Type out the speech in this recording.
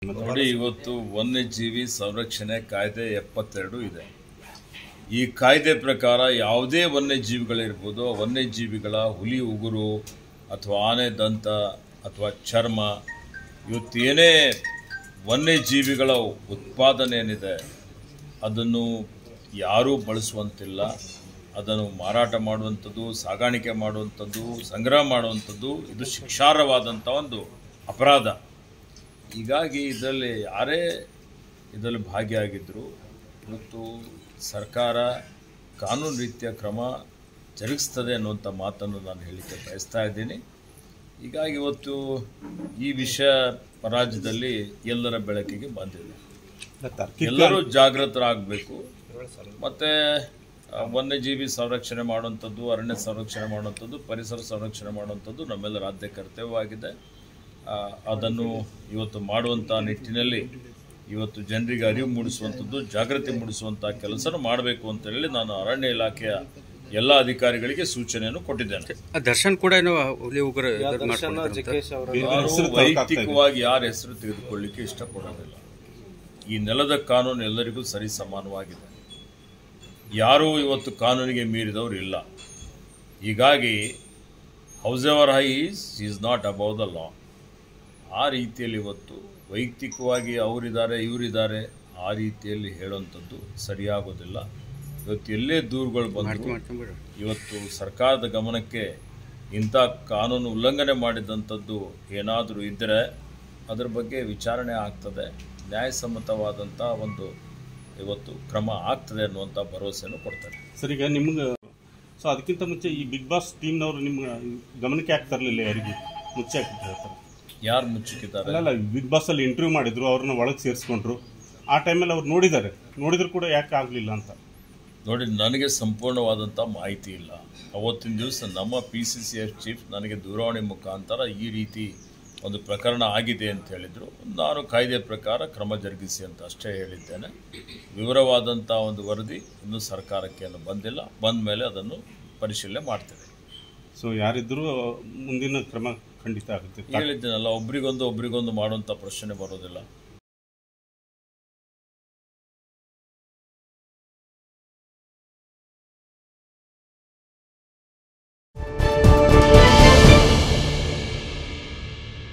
ನೋಡಿ ಇವತ್ತು ವನ್ಯಜೀವಿ ಸಂರಕ್ಷಣೆ ಕಾಯ್ದೆ ಎಪ್ಪತ್ತೆರಡು ಇದೆ ಈ ಕಾಯ್ದೆ ಪ್ರಕಾರ ಯಾವುದೇ ವನ್ಯಜೀವಿಗಳಿರ್ಬೋದು ಆ ವನ್ಯಜೀವಿಗಳ ಹುಲಿ ಉಗುರು ಅಥವಾ ಆನೆ ದಂತ ಅಥವಾ ಚರ್ಮ ಇವತ್ತೇನೇ ವನ್ಯಜೀವಿಗಳ ಉತ್ಪಾದನೆ ಏನಿದೆ ಅದನ್ನು ಯಾರೂ ಬಳಸುವಂತಿಲ್ಲ ಅದನ್ನು ಮಾರಾಟ ಮಾಡುವಂಥದ್ದು ಸಾಗಾಣಿಕೆ ಮಾಡುವಂಥದ್ದು ಸಂಗ್ರಹ ಮಾಡುವಂಥದ್ದು ಇದು ಶಿಕ್ಷಾರ್ಹವಾದಂಥ ಒಂದು ಅಪರಾಧ ಹೀಗಾಗಿ ಇದರಲ್ಲಿ ಯಾರೇ ಇದರಲ್ಲಿ ಭಾಗಿಯಾಗಿದ್ದರು ಇವತ್ತು ಸರ್ಕಾರ ಕಾನೂನು ರೀತಿಯ ಕ್ರಮ ಜರುಗಿಸ್ತದೆ ಅನ್ನುವಂಥ ಮಾತನ್ನು ನಾನು ಹೇಳಲಿಕ್ಕೆ ಬಯಸ್ತಾ ಇದ್ದೀನಿ ಹೀಗಾಗಿ ಇವತ್ತು ಈ ವಿಷಯ ರಾಜ್ಯದಲ್ಲಿ ಎಲ್ಲರ ಬೆಳಕಿಗೆ ಬಂದಿದೆ ಎಲ್ಲರೂ ಜಾಗೃತರಾಗಬೇಕು ಮತ್ತು ವನ್ಯಜೀವಿ ಸಂರಕ್ಷಣೆ ಮಾಡುವಂಥದ್ದು ಅರಣ್ಯ ಸಂರಕ್ಷಣೆ ಮಾಡುವಂಥದ್ದು ಪರಿಸರ ಸಂರಕ್ಷಣೆ ಮಾಡುವಂಥದ್ದು ನಮ್ಮೆಲ್ಲರ ಆದ್ಯ ಕರ್ತವ್ಯವಾಗಿದೆ ಆ, ಅದನ್ನು ಇವತ್ತು ಮಾಡುವಂಥ ನಿಟ್ಟಿನಲ್ಲಿ ಇವತ್ತು ಜನರಿಗೆ ಅರಿವು ಮೂಡಿಸುವಂಥದ್ದು ಜಾಗೃತಿ ಮೂಡಿಸುವಂಥ ಕೆಲಸನೂ ಮಾಡಬೇಕು ಅಂತ ಹೇಳಿ ನಾನು ಅರಣ್ಯ ಇಲಾಖೆಯ ಎಲ್ಲ ಅಧಿಕಾರಿಗಳಿಗೆ ಸೂಚನೆಯನ್ನು ಕೊಟ್ಟಿದ್ದೇನೆ ಆ ದರ್ಶನ್ ಕೂಡ ಏನೋ ಹುಲಿ ಉಗ್ರ ಇದ್ ಮಾಡ್ಕೊಂಡಿದ್ರಂತೆ. ಯಾರು ವೈಯಕ್ತಿಕವಾಗಿ ಯಾರ ಹೆಸರು ತೆಗೆದುಕೊಳ್ಳಿಕ್ಕೆ ಇಷ್ಟಪಡೋದಿಲ್ಲ ಈ ನೆಲದ ಕಾನೂನು ಎಲ್ಲರಿಗೂ ಸರಿ ಸಮಾನವಾಗಿದೆ ಯಾರೂ ಇವತ್ತು ಕಾನೂನಿಗೆ ಮೀರಿದವರು ಇಲ್ಲ ಹೀಗಾಗಿ howsoever high is is not above the law ಆ ರೀತಿಯಲ್ಲಿ ಇವತ್ತು ವೈಯಕ್ತಿಕವಾಗಿ ಅವರಿದ್ದಾರೆ ಇವರಿದ್ದಾರೆ ಆ ರೀತಿಯಲ್ಲಿ ಹೇಳುವಂಥದ್ದು ಸರಿಯಾಗೋದಿಲ್ಲ ಇವತ್ತು ಎಲ್ಲೇ ದೂರುಗಳು ಬಂದರು ಮಾಡ್ಕೊಂಬಿಡು. ಇವತ್ತು ಸರ್ಕಾರದ ಗಮನಕ್ಕೆ ಇಂಥ ಕಾನೂನು ಉಲ್ಲಂಘನೆ ಮಾಡಿದಂಥದ್ದು ಏನಾದರೂ ಇದ್ದರೆ ಅದರ ಬಗ್ಗೆ ವಿಚಾರಣೆ ಆಗ್ತದೆ ನ್ಯಾಯಸಮ್ಮತವಾದಂಥ ಒಂದು ಇವತ್ತು ಕ್ರಮ ಆಗ್ತದೆ ಅನ್ನುವಂಥ ಭರವಸೆಯನ್ನು ಕೊಡ್ತಾರೆ ಸರ್ ಈಗ ನಿಮ್ಗೆ ಸೊ ಅದಕ್ಕಿಂತ ಮುಂಚೆ ಈ ಬಿಗ್ ಬಾಸ್ ಟೀಮ್ನವರು ನಿಮ್ಮ ಗಮನಕ್ಕೆ ಯಾಕೆ ತರಲಿಲ್ಲ ಯಾರಿಗೆ ಮುಚ್ಚೆ ಹಾಕಿರ್ತಾರೆ ಯಾರು ಮುಚ್ಚಿಕ್ಕಿದ್ದಾರೆ ಅಲ್ಲ ಬಿಗ್ ಬಾಸ್ ಅಲ್ಲಿ ಇಂಟರ್ವ್ಯೂ ಮಾಡಿದ್ರು ಅವ್ರನ್ನ ಒಳಗೆ ಸೇರಿಸ್ಕೊಂಡ್ರು ಆ ಟೈಮಲ್ಲಿ ಅವ್ರು ನೋಡಿದ್ದಾರೆ ನೋಡಿದ್ರು ಕೂಡ ಯಾಕೆ ಆಗಲಿಲ್ಲ ಅಂತ ನೋಡಿ ನನಗೆ ಸಂಪೂರ್ಣವಾದಂಥ ಮಾಹಿತಿ ಇಲ್ಲ ಅವತ್ತಿನ ದಿವಸ ನಮ್ಮ P C C F chief ನನಗೆ ದೂರವಾಣಿ ಮುಖಾಂತರ ಈ ರೀತಿ ಒಂದು ಪ್ರಕರಣ ಆಗಿದೆ ಅಂತ ಹೇಳಿದರು ನಾನು ಕಾಯ್ದೆ ಪ್ರಕಾರ ಕ್ರಮ ಜರುಗಿಸಿ ಅಂತ ಅಷ್ಟೇ ಹೇಳಿದ್ದೇನೆ ವಿವರವಾದಂಥ ಒಂದು ವರದಿ ಇನ್ನೂ ಸರ್ಕಾರಕ್ಕೆ ಏನು ಬಂದಿಲ್ಲ ಬಂದ ಮೇಲೆ ಅದನ್ನು ಪರಿಶೀಲನೆ ಮಾಡ್ತೇವೆ ಸೊ ಯಾರಿದ್ರು ಮುಂದಿನ ಕ್ರಮ ಖಂಡಿತ ಆಗುತ್ತೆ ಹೇಳಿದ್ದೇನಲ್ಲ ಒಬ್ರಿಗೊಂದು ಒಬ್ರಿಗೊಂದು ಮಾಡುವಂಥ ಪ್ರಶ್ನೆ ಬರೋದಿಲ್ಲ